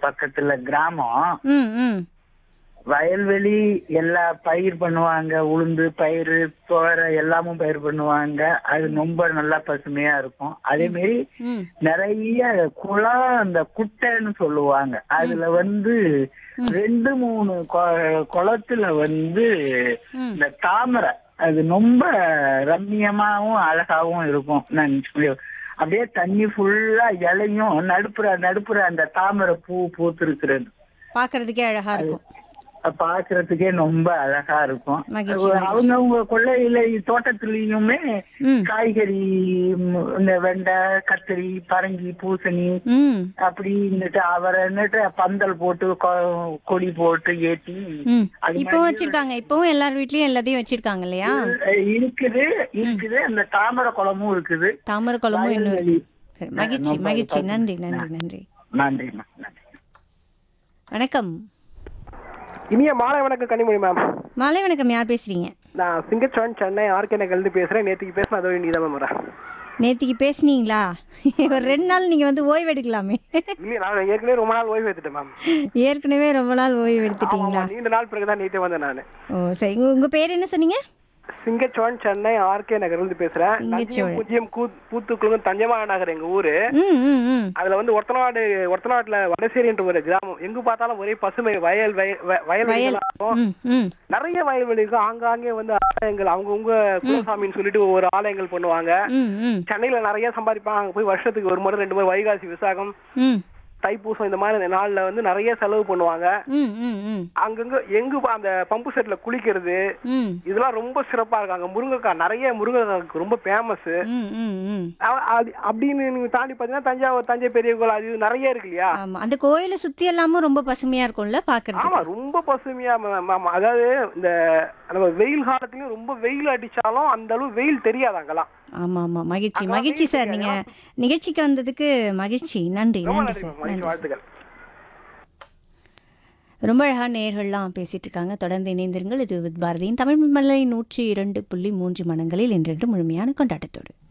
பக்கத்துல கிராமம் ம் ம் வயல்வெளி எல்லா பயிர் பண்ணுவாங்க உளுந்து பயிர் தோரை எல்லாமும் பயிர் பண்ணுவாங்க அது ரொம்ப நல்லா பசுமையா இருக்கும் அதே மாதிரி ம் நிறைய குளம் அந்த குட்டைன்னு சொல்லுவாங்க அதுல வந்து ரெண்டு மூணு கொ- குளத்துல வந்து ம். இந்த தாமரை அது ரொம்ப ரம்மியமாவும் அழகாவும் இருக்கும் நான் சொல்லி- அப்படியே தண்ணி ஃபுல்லா இலையும் நடுப்புற நடுப்புற அந்த தாமரை பூ பூத்திருக்கிறது பார்க்கறதுக்கே அழகா இருக்கும் அது பார்க்கறதுக்கே ரொம்ப அழகா இருக்கும் மகிழ்ச்சி, அவங்க அவங்க கொள்ளையில தோட்டத்திலயுமே ம் காய்கறி ம், இந்த வெண்டை கத்திரி பரங்கி பூசணி ம் அப்படி இருந்துட்டு அவரை என்னட்டு பந்தல் போட்டு கொ- கொடி போட்டு ஏத்தி ம் அது இப்பவும் வச்சிருக்காங்க இப்பவும் எல்லார் வீட்லயும் எல்லாத்தையும் வச்சிருக்காங்க இல்லையா அஹ் இருக்குது இருக்குது அந்த தாமரை குளமும் இருக்குது தாமரை குளமும் இன்னும் இருக்கு சரி மகிழ்ச்சி ரொம்ப மகிழ்ச்சி பசுமை. நன்றி நன்றி நன்றி நன்றிம்மா நன்றி வணக்கம் இனிய மாலை வணக்கம் கனிமொழி மேம் மாலை வணக்கம் யார் பேசுறீங்க நான் சிங்கச்சோன் சென்னை ஆர்கே நகர்லேருந்து பேசுகிறேன் நேற்றுக்கு பேசின அதோட நீ தான் மேம் வரேன் நேத்திக்கு பேசுனீங்களா ஒரு ரெண்டு நாள் நீங்க வந்து ஓய்வு எடுக்கலாமே இல்லையே நான் ஏற்கனவே ரொம்ப நாள் ஓய்வு எடுத்துட்டேன் மேம் ஏற்கனவே ரொம்ப நாள் ஓய்வு ஆமா, எடுத்துட்டீங்களா ஆமா, நீண்ட நாள் பிறகு தான் நேற்று வந்தேன் நான் ஓ சரி உங்க- உங்க பேர் என்ன சொன்னீங்க சிங்கச்சோன் சென்னை ஆர்கே நகர்லேருந்து பேசுகிறேன் சிங்கச்சோழன். பூஜ்ஜியம் கூ பூத்துக்குளம் தஞ்சமான நகர் எங்கள் ஊர் ம் ம் ம் அதுல வந்து ஒருத்தநாடு ஒருத்தநாட்டுல வடசேரின்ற ஒரு கிராமம் எங்க பார்த்தாலும் ஒரே பசுமை வயல் வய- வய- வயல்வெளிகளா இருக்கும் ம் ம் நிறைய வயல்வெளி இருக்கும் ஆங்காங்கே வந்து ஆலயங்கள் அவங்கவுங்க குலசாமின்னு சொல்லிட்டு ஒரு ஆலயங்கள் பண்ணுவாங்க ம் ம் சென்னையில நிறைய சம்பாதிப்பாங்க அங்க போய் வருஷத்துக்கு ஒரு முறை ரெண்டு முறை வைகாசி விசாகம் ம் தைப்பூசம் இந்த மாதிரி நாள்ல வந்து நிறைய செலவு பண்ணுவாங்க ம் ம் ம் அங்கங்க எங்க பா- அந்த பம்பு செட்ல குளிக்கிறது ம் இதெல்லாம் ரொம்ப சிறப்பா இருக்கும் அங்க முருங்கைக்காய் நிறைய முருங்கைக்காய்க்கு ரொம்ப ஃபேமஸ் ம் ம் ம் அப்படின்னு நீங்க தாண்டி பாத்தீங்கன்னா தஞ்சாவூர் தஞ்சை பெரிய கோயில் அது இது நிறைய இருக்கு இல்லையா ஆமா அந்த கோயிலை சுத்தி எல்லாமும் ரொம்ப பசுமையா இருக்கும்ல பாக்குறதுக்கு ஆமா ரொம்ப பசுமையா ம- ம- ம- அதாவது இந்த நம்ம வெயில் காலத்துலயும் ரொம்ப வெயில் அடிச்சாலும் அந்த அளவு வெயில் தெரியாது அங்கெல்லாம் ஆமா ஆமா மகிழ்ச்சி அங்க மகிழ்ச்சி வீட்டுக்கு சார் நீங்க நிகழ்ச்சிக்கு வந்ததுக்கு மகிழ்ச்சி நன்றி ரொம்ப நன்றி நன்றி சார் மகிழ்ச்சி நன்றி வாழ்த்துக்கள் ரொம்ப அழகான நேர்கள்லாம் பேசிட்டு இருக்காங்க தொடர்ந்து இணைந்திருங்கள் இது வித் பாரதியின் தமிழ் மலை நூற்றி இரண்டு புள்ளி மூன்று மனங்களில் என்றென்று முழுமையான கொண்டாட்டத்தோடு